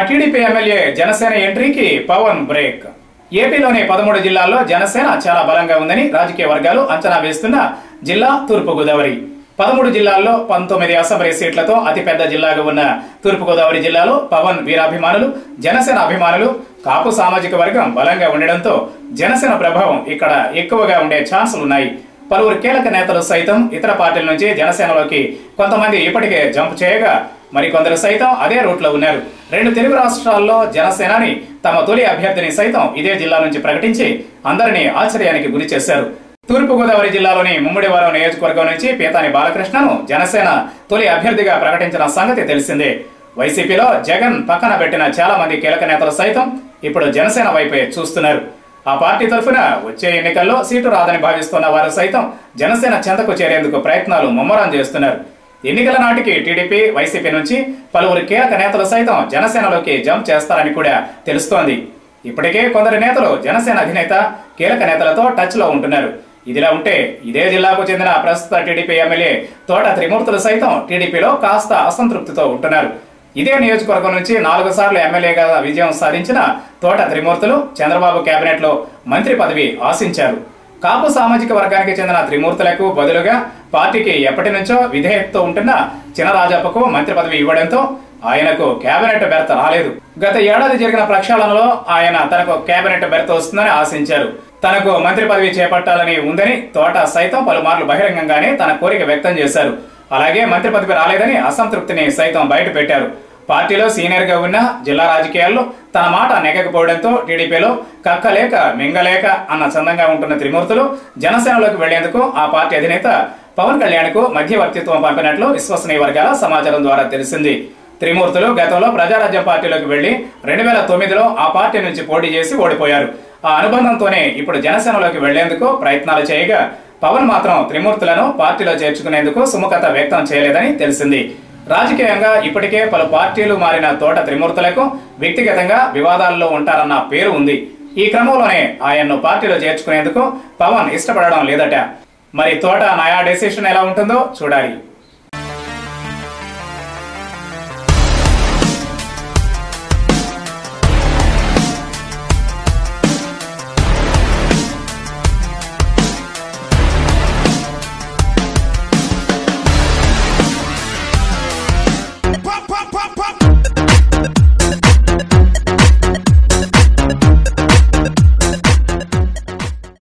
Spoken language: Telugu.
టీడీపీ ఎమ్మెల్యే జనసేన ఎంట్రీకి పవన్ బ్రేక్ ఏపీలోని పదమూడు జిల్లాల్లో జనసేన చాలా బలంగా ఉందని రాజకీయ వర్గాలు అంచనా వేస్తున్న జిల్లా తూర్పుగోదావరి పదమూడు జిల్లాల్లో పంతొమ్మిది అసెంబ్లీ సీట్లతో అతిపెద్ద జిల్లాగా ఉన్న తూర్పుగోదావరి జిల్లాలో పవన్ వీరాభిమానులు జనసేన అభిమానులు కాపు సామాజిక వర్గం బలంగా ఉండడంతో జనసేన ప్రభావం ఇక్కడ ఎక్కువగా ఉండే ఛాన్సులున్నాయి పలువురు కీలక నేతలు సైతం ఇతర పార్టీల నుంచి జనసేనలోకి కొంతమంది ఇప్పటికే జంప్ చేయగా మరికొందరు సైతం అదే రూట్లో ఉన్నారు రెండు తెలుగు రాష్ట్రాల్లో జనసేనాని తమ తొలి అభ్యర్థిని సైతం ఇదే జిల్లా నుంచి ప్రకటించి అందరినీ ఆశ్చర్యానికి గురి చేశారు తూర్పుగోదావరి జిల్లాలోని ముమ్మిడివరం నియోజకవర్గం నుంచి పీతాని బాలకృష్ణను జనసేన తొలి అభ్యర్థిగా ప్రకటించిన సంగతి తెలిసిందే వైసీపీలో జగన్ పక్కన పెట్టిన చాలా మంది కీలక నేతలు సైతం ఇప్పుడు జనసేన వైపే చూస్తున్నారు ఆ పార్టీ తరఫున వచ్చే ఎన్నికల్లో సీటు రాదని భావిస్తున్న వారు సైతం జనసేన చెంతకు చేరేందుకు ప్రయత్నాలు ముమ్మరం చేస్తున్నారు ఎన్నికల నాటికి టీడీపీ వైసీపీ నుంచి పలువురు కీలక నేతలు సైతం జనసేనలోకి జంప్ చేస్తారని కూడా తెలుస్తోంది ఇప్పటికే కొందరు నేతలు జనసేన అధినేత కీలక నేతలతో టచ్ లో ఉంటున్నారు ఇదిలా ఉంటే ఇదే జిల్లాకు చెందిన ప్రస్తుత టీడీపీ ఎమ్మెల్యే తోట త్రిమూర్తులు సైతం టీడీపీలో కాస్త అసంతృప్తితో ఉంటున్నారు ఇదే నియోజకవర్గం నుంచి నాలుగు సార్లు ఎమ్మెల్యేగా విజయం సాధించిన తోట త్రిమూర్తులు చంద్రబాబు కేబినెట్ లో మంత్రి పదవి ఆశించారు కాపు సామాజిక వర్గానికి చెందిన త్రిమూర్తులకు బదులుగా పార్టీకి ఎప్పటి నుంచో విధేయతతో ఉంటున్న చినరాజప్పకు మంత్రి పదవి ఇవ్వడంతో ఆయనకు కేబినెట్ బెర్త రాలేదు గత ఏడాది జరిగిన ప్రక్షాళనలో ఆయన తనకు కేబినెట్ బెర్త వస్తుందని ఆశించారు తనకు మంత్రి పదవి చేపట్టాలని ఉందని తోట సైతం పలుమార్లు బహిరంగంగానే తన కోరిక వ్యక్తం చేశారు అలాగే మంత్రి పదవి రాలేదని అసంతృప్తిని సైతం బయట పెట్టారు పార్టీలో సీనియర్ గా ఉన్న జిల్లా రాజకీయాల్లో తన మాట నెగ్గకపోవడంతో టీడీపీలో కక్కలేక మింగలేక అన్న చందంగా ఉంటున్న త్రిమూర్తులు జనసేనలోకి వెళ్లేందుకు ఆ పార్టీ అధినేత పవన్ కళ్యాణ్ కు మధ్యవర్తిత్వం పంపినట్లు విశ్వసనీయ వర్గాల సమాచారం ద్వారా తెలిసింది త్రిమూర్తులు గతంలో ప్రజారాజ్యం పార్టీలోకి వెళ్లి రెండు వేల తొమ్మిదిలో ఆ పార్టీ నుంచి పోటీ చేసి ఓడిపోయారు ఆ అనుబంధంతోనే ఇప్పుడు జనసేనలోకి వెళ్లేందుకు ప్రయత్నాలు చేయగా పవన్ మాత్రం త్రిమూర్తులను పార్టీలో చేర్చుకునేందుకు సుముఖత వ్యక్తం చేయలేదని తెలిసింది రాజకీయంగా ఇప్పటికే పలు పార్టీలు మారిన తోట త్రిమూర్తులకు వ్యక్తిగతంగా వివాదాల్లో ఉంటారన్న పేరు ఉంది ఈ క్రమంలోనే ఆయన్ను పార్టీలో చేర్చుకునేందుకు పవన్ ఇష్టపడడం లేదట మరి తోట నయా డెసిషన్ ఎలా ఉంటుందో చూడాలి